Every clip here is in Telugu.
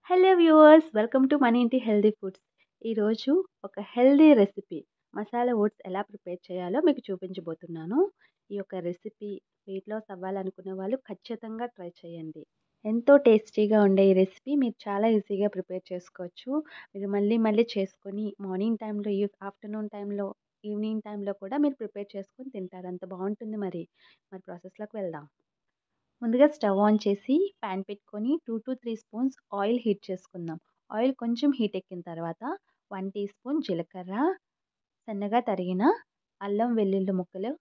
హలో వ్యూవర్స్ వెల్కమ్ టు మన ఇంటి హెల్దీ ఫుడ్స్ ఈరోజు ఒక హెల్దీ రెసిపీ మసాలా ఓట్స్ ఎలా ప్రిపేర్ చేయాలో మీకు చూపించబోతున్నాను ఈ యొక్క రెసిపీ వెయిట్ లాస్ అవ్వాలనుకునే వాళ్ళు ఖచ్చితంగా ట్రై చేయండి ఎంతో టేస్టీగా ఉండే ఈ రెసిపీ మీరు చాలా ఈజీగా ప్రిపేర్ చేసుకోవచ్చు మీరు మళ్ళీ మళ్ళీ చేసుకొని మార్నింగ్ టైంలో ఈ ఆఫ్టర్నూన్ టైంలో ఈవినింగ్ టైంలో కూడా మీరు ప్రిపేర్ చేసుకొని తింటారు అంత బాగుంటుంది మరి మరి ప్రాసెస్లోకి వెళ్దాం ముందుగా స్టవ్ ఆన్ చేసి ప్యాన్ పెట్టుకొని two to three spoons oil heat చేసుకుందాం ఆయిల్ కొంచెం హీట్ ఎక్కిన తర్వాత వన్ టీ స్పూన్ జీలకర్ర సన్నగా తరిగిన అల్లం వెల్లుల్లి ముక్కలు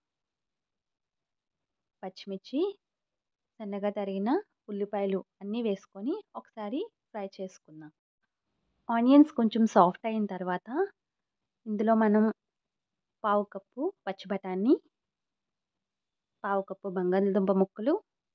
పచ్చిమిర్చి సన్నగా తరిగిన ఉల్లిపాయలు అన్నీ వేసుకొని ఒకసారి ఫ్రై చేసుకుందాం ఆనియన్స్ కొంచెం సాఫ్ట్ అయిన తర్వాత ఇందులో మనం పావు కప్పు పచ్చి బఠానీ పావు కప్పు బంగాళదుంప ముక్కలు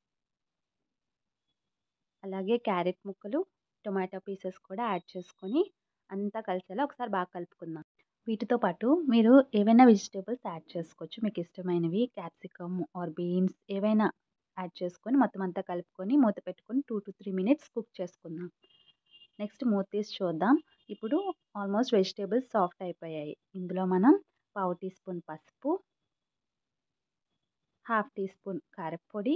అలాగే క్యారెట్ ముక్కలు టొమాటో పీసెస్ కూడా యాడ్ చేసుకొని అంతా కలిసేలా ఒకసారి బాగా కలుపుకుందాం వీటితో పాటు మీరు ఏవైనా వెజిటేబుల్స్ యాడ్ చేసుకోవచ్చు మీకు ఇష్టమైనవి క్యాప్సికమ్ ఆర్ బీన్స్ ఏవైనా యాడ్ చేసుకొని మొత్తం అంతా కలుపుకొని మూత పెట్టుకొని two to three minutes cook చేసుకుందాం నెక్స్ట్ మూత తీసి చూద్దాం ఇప్పుడు ఆల్మోస్ట్ వెజిటేబుల్స్ సాఫ్ట్ అయిపోయాయి ఇందులో మనం పావు టీ స్పూన్ పసుపు హాఫ్ టీ స్పూన్ కారపొడి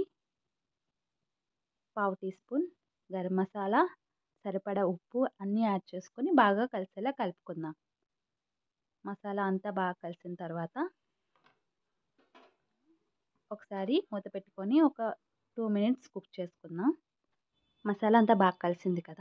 పావు టీ స్పూన్ గరం మసాలా సరిపడా ఉప్పు అన్నీ యాడ్ చేసుకొని బాగా కలిసేలా కలుపుకుందాం మసాలా అంతా బాగా కలిసిన తర్వాత ఒకసారి మూత పెట్టుకొని ఒక టూ మినిట్స్ కుక్ చేసుకుందాం మసాలా అంతా బాగా కలిసింది కదా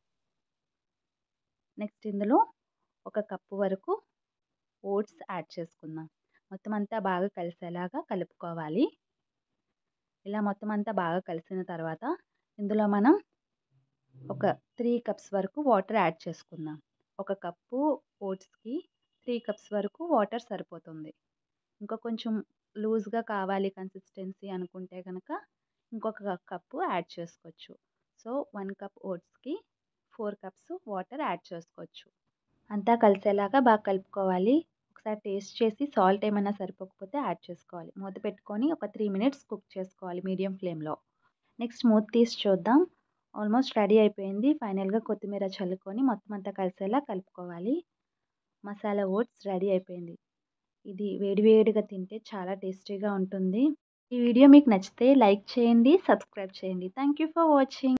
నెక్స్ట్ ఇందులో ఒక కప్పు వరకు ఓట్స్ యాడ్ చేసుకుందాం మొత్తం అంతా బాగా కలిసేలాగా కలుపుకోవాలి ఇలా మొత్తం అంతా బాగా కలిసిన తర్వాత ఇందులో మనం ఒక త్రీ కప్స్ వరకు వాటర్ యాడ్ చేసుకుందాం ఒక కప్పు ఓట్స్కి త్రీ కప్స్ వరకు వాటర్ సరిపోతుంది ఇంకా కొంచెం లూజ్గా కావాలి కన్సిస్టెన్సీ అనుకుంటే కనుక ఇంకొక కప్పు యాడ్ చేసుకోవచ్చు సో వన్ కప్ ఓట్స్కి ఫోర్ కప్స్ వాటర్ యాడ్ చేసుకోవచ్చు అంతా కలిసేలాగా బాగా కలుపుకోవాలి ఒకసారి టేస్ట్ చేసి సాల్ట్ ఏమైనా సరిపోకపోతే యాడ్ చేసుకోవాలి మూత పెట్టుకొని ఒక త్రీ మినిట్స్ కుక్ చేసుకోవాలి మీడియం ఫ్లేమ్లో నెక్స్ట్ మూత తీసి చూద్దాం ఆల్మోస్ట్ రెడీ అయిపోయింది ఫైనల్గా కొత్తిమీర చల్లుకొని మొత్తం అంతా కలిసేలా కలుపుకోవాలి మసాలా ఓట్స్ రెడీ అయిపోయింది ఇది వేడివేడిగా తింటే చాలా టేస్టీగా ఉంటుంది ఈ వీడియో మీకు నచ్చితే లైక్ చేయండి సబ్స్క్రైబ్ చేయండి థ్యాంక్ యూ ఫర్ వాచింగ్